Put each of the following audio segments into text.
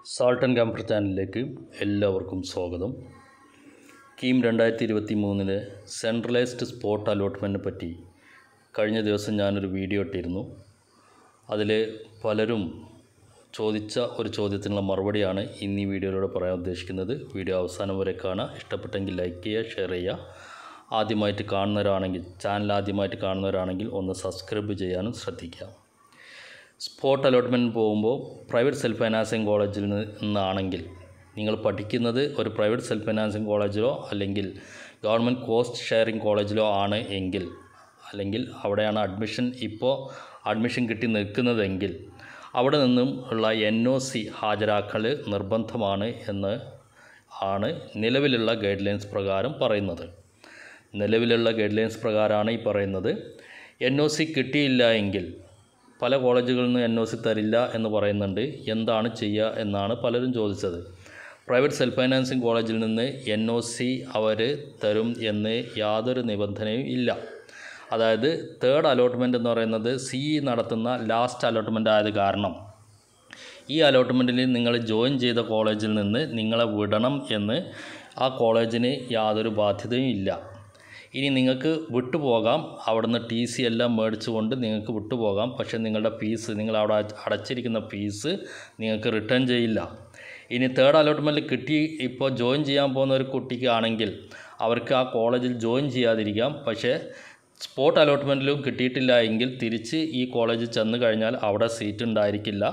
salt and comfort ചാനലിലേക്ക് എല്ലാവർക്കും സ്വാഗതം കീം രണ്ടായിരത്തി ഇരുപത്തി മൂന്നിലെ സെൻട്രലൈസ്ഡ് സ്പോട്ട് അലോട്ട്മെൻറ്റിനെ പറ്റി കഴിഞ്ഞ ദിവസം ഞാനൊരു വീഡിയോ ഇട്ടിരുന്നു അതിൽ പലരും ചോദിച്ച ഒരു ചോദ്യത്തിനുള്ള മറുപടിയാണ് ഇന്ന് ഈ വീഡിയോയിലൂടെ പറയാൻ ഉദ്ദേശിക്കുന്നത് വീഡിയോ അവസാനം വരെ കാണുക ഇഷ്ടപ്പെട്ടെങ്കിൽ ലൈക്ക് ചെയ്യുക ഷെയർ ചെയ്യുക ആദ്യമായിട്ട് കാണുന്നവരാണെങ്കിൽ ചാനൽ ആദ്യമായിട്ട് കാണുന്നവരാണെങ്കിൽ ഒന്ന് സബ്സ്ക്രൈബ് ചെയ്യാനും ശ്രദ്ധിക്കുക സ്പോട്ട് അലോട്ട്മെൻറ്റിന് പോകുമ്പോൾ പ്രൈവറ്റ് സെൽഫ് ഫൈനാൻസിങ് കോളേജിൽ നിന്നാണെങ്കിൽ നിങ്ങൾ പഠിക്കുന്നത് ഒരു പ്രൈവറ്റ് സെൽഫ് ഫൈനാൻസിങ് കോളേജിലോ അല്ലെങ്കിൽ ഗവൺമെൻറ് കോസ്റ്റ് ഷെയറിംഗ് കോളേജിലോ ആണ് എങ്കിൽ അല്ലെങ്കിൽ അവിടെയാണ് അഡ്മിഷൻ ഇപ്പോൾ അഡ്മിഷൻ കിട്ടി നിൽക്കുന്നതെങ്കിൽ അവിടെ നിന്നും ഉള്ള എൻ ഒ സി ഹാജരാക്കൽ നിർബന്ധമാണ് എന്ന് ആണ് നിലവിലുള്ള ഗൈഡ് ലൈൻസ് പ്രകാരം പറയുന്നത് നിലവിലുള്ള ഗൈഡ് ലൈൻസ് പ്രകാരമാണ് ഈ പറയുന്നത് എൻ ഒ സി കിട്ടിയില്ല എങ്കിൽ പല കോളേജുകളിൽ നിന്ന് എൻ ഒ സി തരില്ല എന്ന് പറയുന്നുണ്ട് എന്താണ് ചെയ്യുക എന്നാണ് പലരും ചോദിച്ചത് പ്രൈവറ്റ് സെൽഫ് ഫൈനാൻസിങ് കോളേജിൽ നിന്ന് എൻ ഒ സി അവർ തരും എന്ന് യാതൊരു നിബന്ധനയും ഇല്ല അതായത് തേർഡ് അലോട്ട്മെൻറ്റ് എന്ന് പറയുന്നത് സി ഇ നടത്തുന്ന ലാസ്റ്റ് അലോട്ട്മെൻ്റ് ആയത് കാരണം ഈ അലോട്ട്മെൻറ്റിൽ നിങ്ങൾ ജോയിൻ ചെയ്ത കോളേജിൽ നിന്ന് നിങ്ങളെ വിടണം എന്ന് ആ കോളേജിന് യാതൊരു ബാധ്യതയും ഇല്ല ഇനി നിങ്ങൾക്ക് വിട്ടുപോകാം അവിടുന്ന് ടി സി എല്ലാം മേടിച്ചുകൊണ്ട് നിങ്ങൾക്ക് വിട്ടുപോകാം പക്ഷേ നിങ്ങളുടെ ഫീസ് നിങ്ങൾ അവിടെ അടച്ചിരിക്കുന്ന ഫീസ് നിങ്ങൾക്ക് റിട്ടേൺ ചെയ്യില്ല ഇനി തേർഡ് അലോട്ട്മെൻറ്റ് കിട്ടി ഇപ്പോൾ ജോയിൻ ചെയ്യാൻ പോകുന്ന ഒരു കുട്ടിക്കാണെങ്കിൽ അവർക്ക് ആ കോളേജിൽ ജോയിൻ ചെയ്യാതിരിക്കാം പക്ഷേ സ്പോട്ട് അലോട്ട്മെൻറ്റിലും കിട്ടിയിട്ടില്ല എങ്കിൽ തിരിച്ച് ഈ കോളേജിൽ ചെന്ന് കഴിഞ്ഞാൽ അവിടെ സീറ്റ് ഉണ്ടായിരിക്കില്ല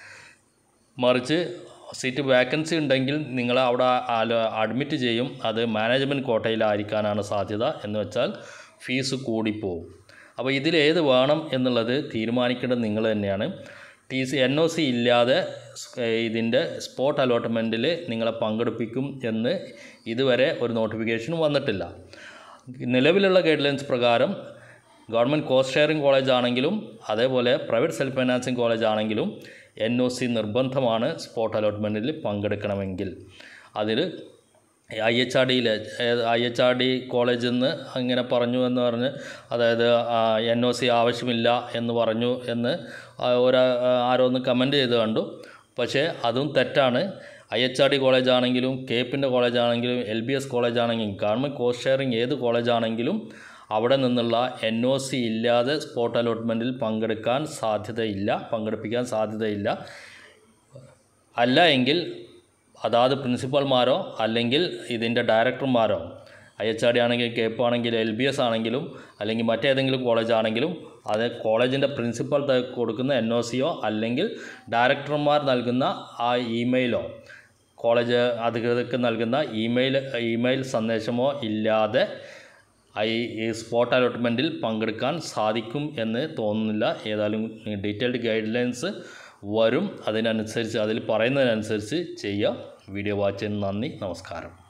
മറിച്ച് സീറ്റ് വേക്കൻസി ഉണ്ടെങ്കിൽ നിങ്ങൾ അവിടെ ആല- അഡ്മിറ്റ് ചെയ്യും അത് മാനേജ്മെൻറ്റ് കോട്ടയിലായിരിക്കാനാണ് സാധ്യത എന്ന് വെച്ചാൽ ഫീസ് കൂടിപ്പോവും അപ്പോൾ ഇതിൽ ഏത് വേണം എന്നുള്ളത് തീരുമാനിക്കേണ്ടത് നിങ്ങൾ തന്നെയാണ് T C N O C ഇല്ലാതെ സ്- ഏഹ് ഇതിൻ്റെ സ്പോട്ട് അലോട്ട്മെൻറ്റിൽ നിങ്ങളെ പങ്കെടുപ്പിക്കും എന്ന് ഇതുവരെ ഒരു നോട്ടിഫിക്കേഷൻ വന്നിട്ടില്ല നിലവിലുള്ള ഗൈഡ് ലൈൻസ് പ്രകാരം ഗവൺമെൻറ് കോസ്റ്റ് ഷെയറിംഗ് കോളേജ് ആണെങ്കിലും അതേപോലെ പ്രൈവറ്റ് സെൽഫ് ഫൈനാൻസിങ് കോളേജ് ആണെങ്കിലും എൻ ഒ സി നിർബന്ധമാണ് സ്പോട്ട് അലോട്ട്മെൻറ്റിൽ പങ്കെടുക്കണമെങ്കിൽ അതിൽ ഐ എച്ച് ആർ ഡിയിലെ ഐ എച്ച് ആർ ഡി കോളേജിൽ നിന്ന് അങ്ങനെ പറഞ്ഞു എന്ന് പറഞ്ഞ് അതായത് എൻ ഒ സി ആവശ്യമില്ല എന്ന് പറഞ്ഞു എന്ന് ആ ഒരു ആരോ ഒന്ന് കമൻറ്റ് ചെയ്ത് കണ്ടു പക്ഷേ അതും തെറ്റാണ് I H R D college ആണെങ്കിലും കേപ്പിൻ്റെ കോളേജ് ആണെങ്കിലും എൽ ബി എസ് കോളേജ് ആണെങ്കിലും ഗവൺമെൻറ് കോസ്റ്റ് ഷെയറിംഗ് ഏത് കോളേജ് ആണെങ്കിലും അവിടെ നിന്നുള്ള എൻ ഒ സി ഇല്ലാതെ സ്പോട്ട് അലോട്ട്മെൻറ്റിൽ പങ്കെടുക്കാൻ സാധ്യതയില്ല പങ്കെടുപ്പിക്കാൻ സാധ്യതയില്ല അല്ല എങ്കിൽ അതാത് പ്രിൻസിപ്പൽമാരോ അല്ലെങ്കിൽ ഇതിൻ്റെ ഡയറക്ടർമാരോ ഐ എച്ച് ആർ ഡി ആണെങ്കിൽ കേപ്പ് ആണെങ്കിൽ എൽ ബി എസ് ആണെങ്കിലും അല്ലെങ്കിൽ മറ്റേതെങ്കിലും കോളേജ് ആണെങ്കിലും അത് കോളേജിൻ്റെ പ്രിൻസിപ്പൽ ത- കൊടുക്കുന്ന എൻ ഒ സിയോ അല്ലെങ്കിൽ ഡയറക്ടർമാർ നൽകുന്ന ആ ഇമെയിലോ കോളേജ് അധികൃതർക്ക് നൽകുന്ന ഇമെയിൽ ഇമെയിൽ സന്ദേശമോ ഇല്ലാതെ ഐ ഈ സ്പോട്ട് അലോട്ട്മെൻറ്റിൽ പങ്കെടുക്കാൻ സാധിക്കും എന്ന് തോന്നുന്നില്ല ഏതായാലും ഡീറ്റെയിൽഡ് ഗൈഡ് ലൈൻസ് വരും അതിനനുസരിച്ച് അതിൽ പറയുന്നതിനനുസരിച്ച് ചെയ്യുക വീഡിയോ വാച്ച് ചെയ്യുന്ന നന്ദി നമസ്കാരം